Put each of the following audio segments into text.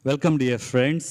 welcome dear friends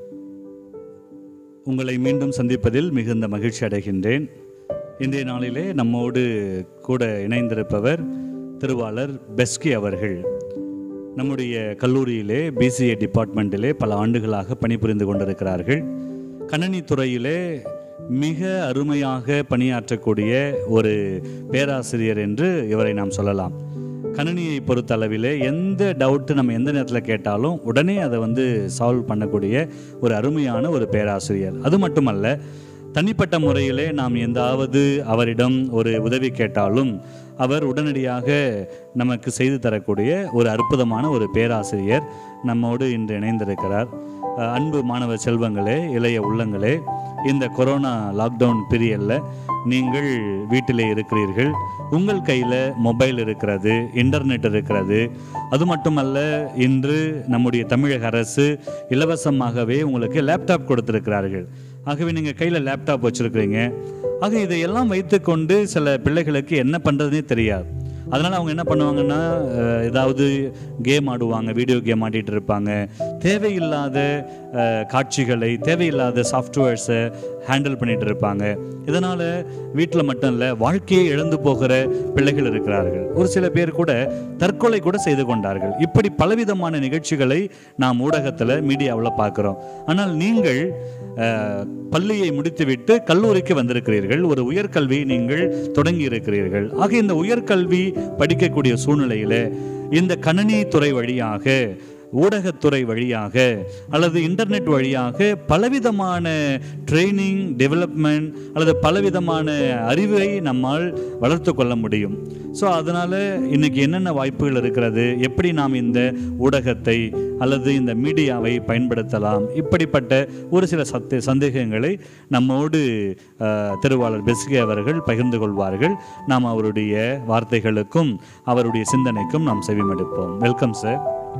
உங்களை மீண்டும் சந்திப்பதில் மிகுந்த மகிழ்ச்சி அடைகின்றேன் இன்றைய நாளிலே நம்மோடு கூட இணைந்திருப்பவர் திருவாளர் பெஸ்கி அவர்கள் நம்முடைய கல்லூரியிலே பிசிஏ டிபார்ட்மெண்ட்டிலே பல ஆண்டுகளாக பணிபுரிந்து கொண்டிருக்கிறார்கள் கணனி துறையிலே மிக அருமையாக பணியாற்றக்கூடிய ஒரு பேராசிரியர் என்று இவரை நாம் சொல்லலாம் கணினியை பொறுத்தளவிலே எந்த டவுட்டு நம்ம எந்த நேரத்தில் கேட்டாலும் உடனே அதை வந்து சால்வ் பண்ணக்கூடிய ஒரு அருமையான ஒரு பேராசிரியர் அது மட்டுமல்ல தனிப்பட்ட முறையிலே நாம் எந்தாவது அவரிடம் ஒரு உதவி கேட்டாலும் அவர் உடனடியாக நமக்கு செய்து தரக்கூடிய ஒரு அற்புதமான ஒரு பேராசிரியர் நம்மோடு இன்று இணைந்திருக்கிறார் அஹ் அன்பு மாணவ செல்வங்களே இளைய உள்ளங்களே இந்த கொரோனா லாக்டவுன் பீரியடில் நீங்கள் வீட்டிலே இருக்கிறீர்கள் உங்கள் கையில் மொபைல் இருக்கிறது இன்டர்நெட் இருக்கிறது அது மட்டுமல்ல இன்று நம்முடைய தமிழக அரசு இலவசமாகவே உங்களுக்கு லேப்டாப் கொடுத்திருக்கிறார்கள் ஆகவே நீங்கள் கையில் லேப்டாப் வச்சுருக்கிறீங்க ஆக இதையெல்லாம் வைத்துக்கொண்டு சில பிள்ளைகளுக்கு என்ன பண்ணுறதுனே தெரியாது அதனால் அவங்க என்ன பண்ணுவாங்கன்னா அஹ், ஏதாவது கேம் ஆடுவாங்க வீடியோ கேம் ஆடிட்டு இருப்பாங்க தேவையில்லாத அஹ், காட்சிகளை தேவையில்லாத சாஃப்ட்வேர்ஸை ஹேண்டில் பண்ணிட்டு இருப்பாங்க இதனால் வீட்டில் மட்டும் இல்லை வாழ்க்கையை இழந்து போகிற பிள்ளைகள் இருக்கிறார்கள் ஒரு சில பேர் கூட தற்கொலை கூட செய்து கொண்டார்கள் இப்படி பலவிதமான நிகழ்ச்சிகளை நாம் ஊடகத்தில் மீடியாவில் பார்க்குறோம் ஆனால் நீங்கள் அஹ், பள்ளியை முடித்துவிட்டு கல்லூரிக்கு வந்திருக்கிறீர்கள் ஒரு உயர்கல்வி நீங்கள் தொடங்கி இருக்கிறீர்கள் ஆக இந்த உயர்கல்வி படிக்கக்கூடிய சூழ்நிலையில் இந்த கணனி துறை வழியாக ஊடகத்துறை வழியாக அல்லது இன்டர்நெட் வழியாக பலவிதமான ட்ரைனிங் டெவலப்மெண்ட் அல்லது பலவிதமான அறிவை நம்மால் வளர்த்து கொள்ள முடியும் ஸோ அதனால் இன்னைக்கு என்னென்ன வாய்ப்புகள் இருக்கிறது எப்படி நாம் இந்த ஊடகத்தை அல்லது இந்த மீடியாவை பயன்படுத்தலாம் இப்படிப்பட்ட ஒரு சில சத்தே சந்தேகங்களை நம்மோடு அஹ், திருவாளர் பெஸ்கே அவர்கள் பகிர்ந்து கொள்வார்கள் நாம் அவருடைய வார்த்தைகளுக்கும் அவருடைய சிந்தனைக்கும் நாம் செவிமடுப்போம் welcome sir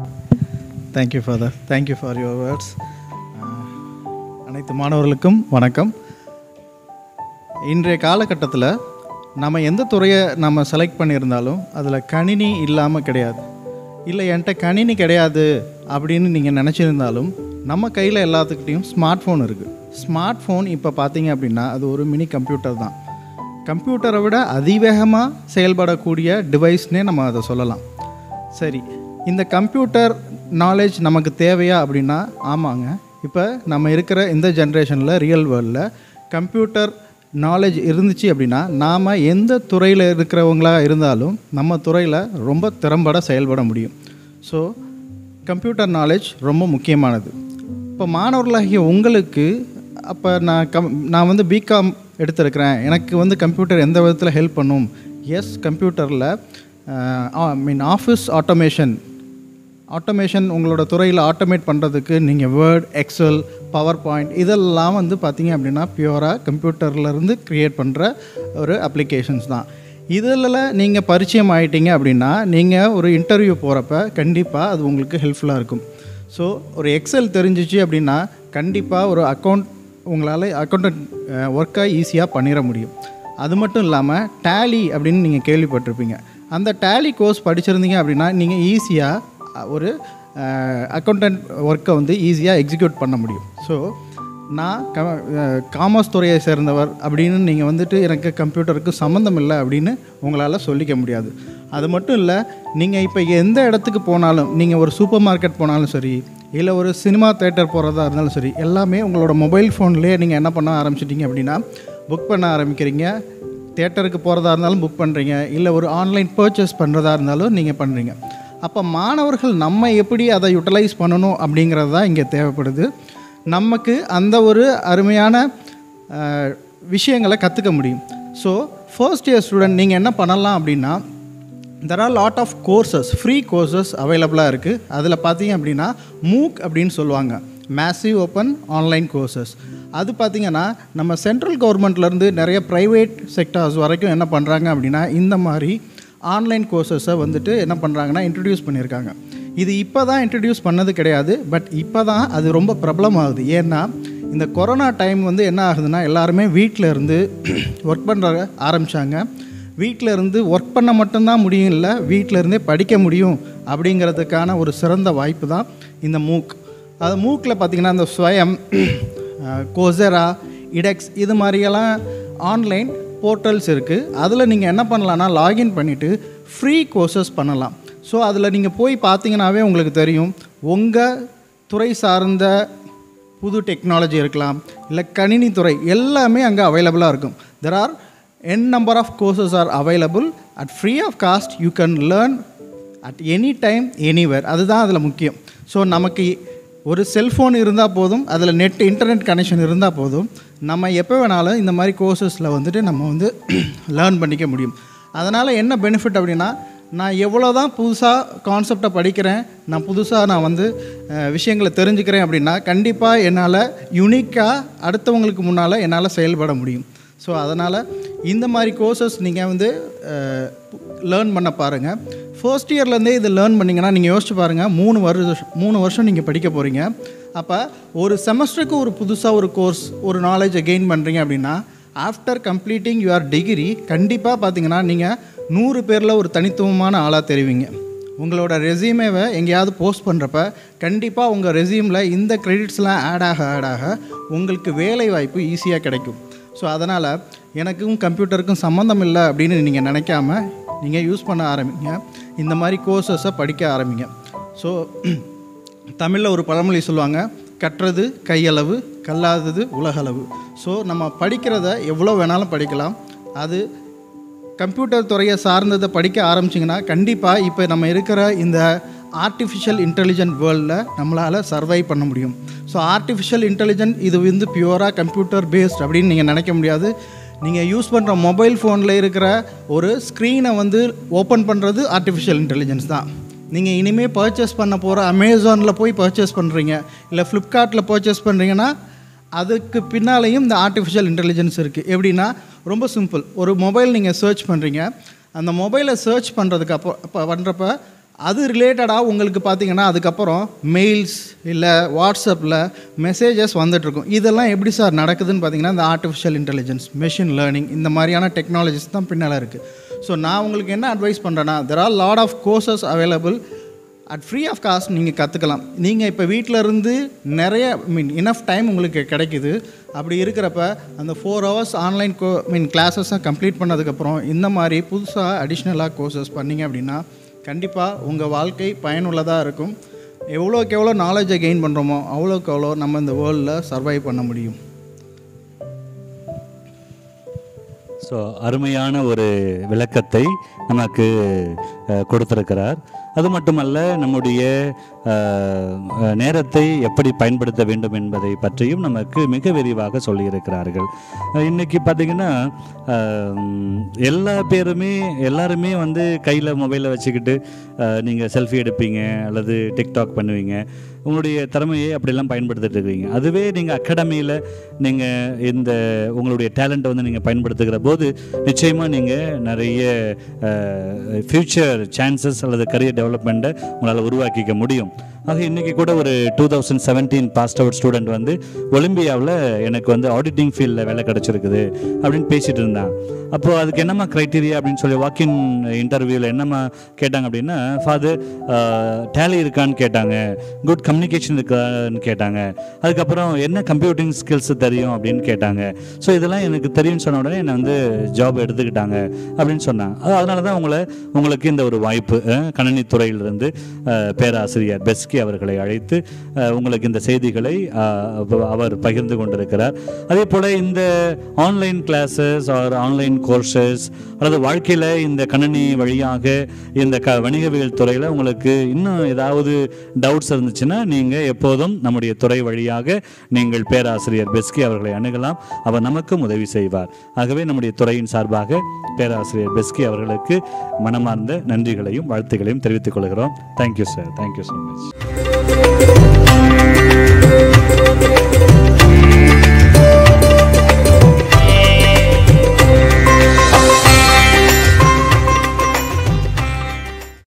thank you father thank you for your words அனைத்து மாணவர்களுக்கும் வணக்கம் இன்றைய காலகட்டத்தில் நம்ம எந்த துறையை நம்ம செலக்ட் பண்ணியிருந்தாலும் அதில் கணினி இல்லாமல் கிடையாது இல்லை என்கிட்ட கணினி கிடையாது அப்படின்னு நீங்கள் நினச்சிருந்தாலும் நம்ம கையில் எல்லாத்துக்கிட்டேயும் ஸ்மார்ட் ஃபோன் இருக்குது ஸ்மார்ட் ஃபோன் இப்போ பார்த்தீங்க அப்படின்னா அது ஒரு மினி கம்ப்யூட்டர் தான் கம்ப்யூட்டரை விட அதிவேகமாக செயல்படக்கூடிய டிவைஸ்னே நம்ம அதை சொல்லலாம் சரி இந்த கம்ப்யூட்டர் நாலேஜ் நமக்கு தேவையா அப்படின்னா ஆமாங்க இப்போ நம்ம இருக்கிற இந்த ஜென்ரேஷனில் ரியல் வேர்ல்டில் கம்ப்யூட்டர் நாலேஜ் இருந்துச்சு அப்படின்னா நாம் எந்த துறையில் இருக்கிறவங்களா இருந்தாலும் நம்ம துறையில் ரொம்ப திறம்பட செயல்பட முடியும் ஸோ கம்ப்யூட்டர் நாலேஜ் ரொம்ப முக்கியமானது இப்போ மாணவர்களாகிய உங்களுக்கு அப்போ நான் கம் நான் வந்து பிகாம் எடுத்திருக்கிறேன் எனக்கு வந்து கம்ப்யூட்டர் எந்த விதத்தில் ஹெல்ப் பண்ணும் எஸ் கம்ப்யூட்டரில் I mean office automation automation உங்களோட துறையில் ஆட்டோமேட் பண்ணுறதுக்கு நீங்கள் வேர்ட் எக்ஸல் பவர் பாயிண்ட் இதெல்லாம் வந்து பார்த்தீங்க அப்படின்னா பியூராக கம்ப்யூட்டர்லேருந்து க்ரியேட் பண்ணுற ஒரு அப்ளிகேஷன்ஸ் தான் இதில் நீங்கள் பரிச்சயம் ஆகிட்டீங்க அப்படின்னா நீங்கள் ஒரு இன்டர்வியூ போகிறப்ப கண்டிப்பாக அது உங்களுக்கு ஹெல்ப்ஃபுல்லாக இருக்கும் ஸோ ஒரு எக்ஸல் தெரிஞ்சிச்சு அப்படின்னா கண்டிப்பாக ஒரு அக்கௌண்ட் உங்களால் அக்கௌண்டன்ட் ஒர்க்காக ஈஸியாக பண்ணிட முடியும் அது மட்டும் இல்லாமல் டேலி அப்படின்னு நீங்கள் கேள்விப்பட்டிருப்பீங்க அந்த டேலி கோர்ஸ் படிச்சிருந்தீங்க அப்படின்னா நீங்கள் ஈஸியாக ஒரு அக்கௌண்டன்ட் ஒர்க்கை வந்து ஈஸியாக எக்ஸிக்யூட் பண்ண முடியும் ஸோ நான் க காமர்ஸ் துறையை சேர்ந்தவர் அப்படின்னு நீங்கள் வந்துட்டு எனக்கு கம்ப்யூட்டருக்கு சம்மந்தம் இல்லை அப்படின்னு உங்களால் சொல்லிக்க முடியாது அது மட்டும் இல்லை நீங்கள் இப்போ எந்த இடத்துக்கு போனாலும் நீங்கள் ஒரு சூப்பர் மார்க்கெட் போனாலும் சரி இல்லை ஒரு சினிமா தேட்டர் போகிறதா இருந்தாலும் சரி எல்லாமே உங்களோட மொபைல் ஃபோன்லேயே நீங்கள் என்ன பண்ண ஆரம்பிச்சிட்டிங்க அப்படின்னா புக் பண்ண ஆரம்பிக்கிறீங்க தேட்டருக்கு போகிறதா இருந்தாலும் புக் பண்ணுறீங்க இல்லை ஒரு ஆன்லைன் பர்ச்சேஸ் பண்ணுறதா இருந்தாலும் நீங்கள் பண்ணுறீங்க அப்போ மாணவர்கள் நம்ம எப்படி அதை யூட்டிலைஸ் பண்ணணும் அப்படிங்கிறது தான் இங்கே தேவைப்படுது நமக்கு அந்த ஒரு அருமையான அஹ், விஷயங்களை கற்றுக்க முடியும் ஸோ ஃபர்ஸ்ட் இயர் ஸ்டூடெண்ட் நீங்கள் என்ன பண்ணலாம் அப்படின்னா there are lot of courses free courses அவைலபிளாக இருக்குது அதில் பார்த்தீங்க அப்படின்னா மூக் அப்படின்னு சொல்லுவாங்க மேசிவ் ஓப்பன் ஆன்லைன் கோர்சஸ் அது பார்த்தீங்கன்னா நம்ம சென்ட்ரல் கவர்மெண்ட்லேருந்து நிறைய ப்ரைவேட் செக்டார்ஸ் வரைக்கும் என்ன பண்ணுறாங்க அப்படின்னா இந்த மாதிரி ஆன்லைன் கோர்சஸை வந்துட்டு என்ன பண்ணுறாங்கன்னா இன்ட்ரடியூஸ் பண்ணியிருக்காங்க இது இப்போ தான் இன்ட்ரடியூஸ் பண்ணது கிடையாது பட் இப்போ தான் அது ரொம்ப பிரபலமாகுது ஏன்னா இந்த கொரோனா டைம் வந்து என்ன ஆகுதுன்னா எல்லாருமே வீட்டில் இருந்து ஒர்க் பண்ணுற ஆரம்பித்தாங்க வீட்டில் இருந்து ஒர்க் பண்ண மட்டும்தான் முடியும் இல்லை வீட்டில் இருந்தே படிக்க முடியும் அப்படிங்கிறதுக்கான ஒரு சிறந்த வாய்ப்பு தான் இந்த மூக் அது மூக்கில் பார்த்தீங்கன்னா இந்த ஸ்வயம் கோசரா இடெக்ஸ் இது மாதிரியெல்லாம் ஆன்லைன் போர்ட்டல்ஸ் இருக்குது அதில் நீங்கள் என்ன பண்ணலான்னா லாகின் பண்ணிவிட்டு ஃப்ரீ கோர்சஸ் பண்ணலாம் ஸோ அதில் நீங்கள் போய் பார்த்தீங்கன்னாவே உங்களுக்கு தெரியும் உங்கள் துறை சார்ந்த புது டெக்னாலஜி இருக்கலாம் இல்லை கணினி துறை எல்லாமே அங்கே அவைலபிளாக இருக்கும் there are n number of courses are available at free of cost you can learn at any time anywhere அதுதான் அதில் முக்கியம் ஸோ நமக்கு ஒரு செல்ஃபோன் இருந்தால் போதும் அதில் நெட் இன்டர்நெட் கனெக்ஷன் இருந்தால் போதும் நம்ம எப்போ வேணாலும் இந்த மாதிரி கோர்சஸில் வந்துட்டு நம்ம வந்து லேர்ன் பண்ணிக்க முடியும் அதனால் என்ன பெனிஃபிட் அப்படின்னா நான் எவ்வளோ தான் புதுசாக கான்செப்டை படிக்கிறேன் நான் புதுசாக நான் வந்து அஹ், விஷயங்களை தெரிஞ்சுக்கிறேன் அப்படின்னா கண்டிப்பாக என்னால் யுனிக்காக அடுத்தவங்களுக்கு முன்னால் என்னால் செயல்பட முடியும் ஸோ அதனால் இந்த மாதிரி கோர்சஸ் நீங்கள் வந்து லேர்ன் பண்ண பாருங்கள் ஃபர்ஸ்ட் இயர்லேருந்தே இது லேர்ன் பண்ணிங்கன்னா நீங்கள் யோசிச்சு பாருங்கள் மூணு வருஷம் மூணு வருஷம் நீங்கள் படிக்க போகிறீங்க அப்போ ஒரு செமஸ்டருக்கு ஒரு புதுசாக ஒரு கோர்ஸ் ஒரு நாலேஜை கெயின் பண்ணுறீங்க அப்படின்னா ஆஃப்டர் கம்ப்ளீட்டிங் யுவர் டிகிரி கண்டிப்பாக பார்த்தீங்கன்னா நீங்கள் நூறு பேரில் ஒரு தனித்துவமான ஆளாக தெரிவிங்க உங்களோட ரெசியூமேவை எங்கேயாவது போஸ்ட் பண்ணுறப்ப கண்டிப்பாக உங்கள் ரெசியூமில் இந்த கிரெடிட்ஸ்லாம் ஆட் ஆக ஆட் ஆக உங்களுக்கு வேலை வாய்ப்பு ஈஸியாக கிடைக்கும் ஸோ அதனால் எனக்கும் கம்ப்யூட்டருக்கும் சம்மந்தம் இல்லை அப்படின்னு நீங்கள் நினைக்காம நீங்கள் யூஸ் பண்ண ஆரம்பிங்க இந்த மாதிரி கோர்சஸை படிக்க ஆரம்பிங்க ஸோ தமிழில் ஒரு பழமொழி சொல்லுவாங்க கற்றது கையளவு கல்லாதது உலகளவு ஸோ நம்ம படிக்கிறத எவ்வளோ வேணாலும் படிக்கலாம் அது கம்ப்யூட்டர் துறையை சார்ந்ததை படிக்க ஆரம்பிச்சிங்கன்னா கண்டிப்பாக இப்போ நம்ம இருக்கிற இந்த ஆர்டிஃபிஷியல் இன்டெலிஜென்ட் வேர்ல்டில் நம்மளால் சர்வை பண்ண முடியும் ஸோ ஆர்டிஃபிஷியல் இன்டெலிஜென்ட் இது வந்து பியூராக கம்ப்யூட்டர் பேஸ்ட் அப்படின்னு நீங்கள் நினைக்க முடியாது நீங்கள் யூஸ் பண்ணுற மொபைல் ஃபோனில் இருக்கிற ஒரு ஸ்க்ரீனை வந்து ஓப்பன் பண்ணுறது ஆர்டிஃபிஷியல் இன்டெலிஜென்ஸ் தான் நீங்கள் இனிமேல் பர்ச்சேஸ் பண்ண போகிற அமேசானில் போய் பர்ச்சேஸ் பண்ணுறீங்க இல்லை ஃப்ளிப்கார்ட்டில் பர்ச்சேஸ் பண்ணுறீங்கன்னா அதுக்கு பின்னாலேயும் இந்த ஆர்டிஃபிஷியல் இன்டெலிஜென்ஸ் இருக்குது எப்படின்னா ரொம்ப சிம்பிள் ஒரு மொபைல் நீங்கள் சர்ச் பண்ணுறீங்க அந்த மொபைலை சர்ச் பண்ணுறதுக்கு அப்போ அப்போ பண்ணுறப்ப அது ரிலேட்டடாக உங்களுக்கு பார்த்தீங்கன்னா அதுக்கப்புறம் மெயில்ஸ் இல்லை வாட்ஸ்அப்பில் மெசேஜஸ் வந்துட்டுருக்கும் இதெல்லாம் எப்படி சார் நடக்குதுன்னு பார்த்தீங்கன்னா இந்த ஆர்டிஃபிஷியல் இன்டெலிஜென்ஸ் மெஷின் லேர்னிங் இந்த மாதிரியான டெக்னாலஜிஸ் தான் பின்னால் இருக்குது ஸோ நான் உங்களுக்கு என்ன அட்வைஸ் பண்ணுறேன்னா there are lot of courses available at free of cost நீங்கள் கற்றுக்கலாம் நீங்கள் இப்போ வீட்டில் இருந்து நிறைய மீன் இனஃப் டைம் உங்களுக்கு கிடைக்குது அப்படி இருக்கிறப்ப அந்த ஃபோர் ஹவர்ஸ் ஆன்லைன் கோ மீன் கிளாஸஸை கம்ப்ளீட் பண்ணதுக்கப்புறம் இந்த மாதிரி புதுசாக அடிஷ்னலாக கோர்சஸ் பண்ணீங்க அப்படின்னா கண்டிப்பாக உங்கள் வாழ்க்கை பயனுள்ளதாக இருக்கும் எவ்வளோக்கு எவ்வளோ நாலேஜை கெயின் பண்ணுறோமோ அவ்வளோக்கு அவ்வளோ நம்ம இந்த வேர்ல்டில் சர்வை பண்ண முடியும் ஸோ அருமையான ஒரு விளக்கத்தை நமக்கு அஹ், கொடுத்திருக்கிறார் அது மட்டுமல்ல நம்முடைய அஹ், அஹ், நேரத்தை எப்படி பயன்படுத்த வேண்டும் என்பதை பற்றியும் நமக்கு மிக விரிவாக சொல்லியிருக்கிறார்கள் அஹ், இன்னைக்கு பார்த்தீங்கன்னா அஹ், எல்லா பேருமே எல்லாருமே வந்து கையில் மொபைலை வச்சுக்கிட்டு நீங்கள் செல்ஃபி எடுப்பீங்க அல்லது டிக்டாக் பண்ணுவீங்க உங்களுடைய திறமையை அப்படிலாம் பயன்படுத்திட்டு இருக்கீங்க அதுவே நீங்கள் அகாடமியில் நீங்கள் இந்த உங்களுடைய டேலண்ட்டை வந்து நீங்கள் பயன்படுத்துகிற போது நிச்சயமாக நீங்கள் நிறைய ஃப்யூச்சர் சான்சஸ் அல்லது கரியர் டெவலப்மெண்ட்டை உங்களால் உருவாக்கிக்க முடியும் ஆக இன்றைக்கி கூட ஒரு two thousand seventeen passed out student வந்து ஒலிம்பியாவில் எனக்கு வந்து ஆடிட்டிங் ஃபீல்டில் வேலை கிடச்சிருக்குது அப்படின்னு பேசிகிட்டு இருந்தான் அப்போது அதுக்கு என்னம்மா க்ரைட்டீரியா அப்படின்னு சொல்லி வாக்கின் இன்டர்வியூவில் என்னம்மா கேட்டாங்க அப்படின்னா ஃபாதர் டேலி இருக்கான்னு கேட்டாங்க குட் கம்யூனிகேஷன் இருக்கான்னு கேட்டாங்க அதுக்கப்புறம் என்ன கம்ப்யூட்டிங் ஸ்கில்ஸ் தெரியும் அப்படின்னு கேட்டாங்க ஸோ இதெல்லாம் எனக்கு தெரியும்னு சொன்ன உடனே என்னை வந்து ஜாப் எடுத்துக்கிட்டாங்க அப்படின்னு சொன்னாங்க அது அதனால தான் உங்களை உங்களுக்கு இந்த ஒரு வாய்ப்பு அஹ், கணினித் துறையிலிருந்து அஹ், பேராசிரியர் பெஸ்கி அவர்களை அழைத்து அஹ், உங்களுக்கு இந்த செய்திகளை அஹ், அவ- அவர் பகிர்ந்து கொண்டிருக்கிறார் அதே போல் இந்த online classes or online courses அல்லது வாழ்க்கையில் இந்த கணினி வழியாக இந்த க வணிகவியல் துறையில் உங்களுக்கு இன்னும் ஏதாவது டவுட்ஸ் இருந்துச்சுன்னா நீங்கள் எப்போதும் நம்முடைய துறை வழியாக நீங்கள் பேராசிரியர் பெஸ்கி அவர்களை அணுகலாம் அவர் நமக்கும் உதவி செய்வார் ஆகவே நம்முடைய துறையின் சார்பாக பேராசிரியர் பெஸ்கி அவர்களுக்கு மனமார்ந்த நன்றிகளையும் வாழ்த்துக்களையும் தெரிவித்துக் கொள்கிறோம் thank you sir thank you so much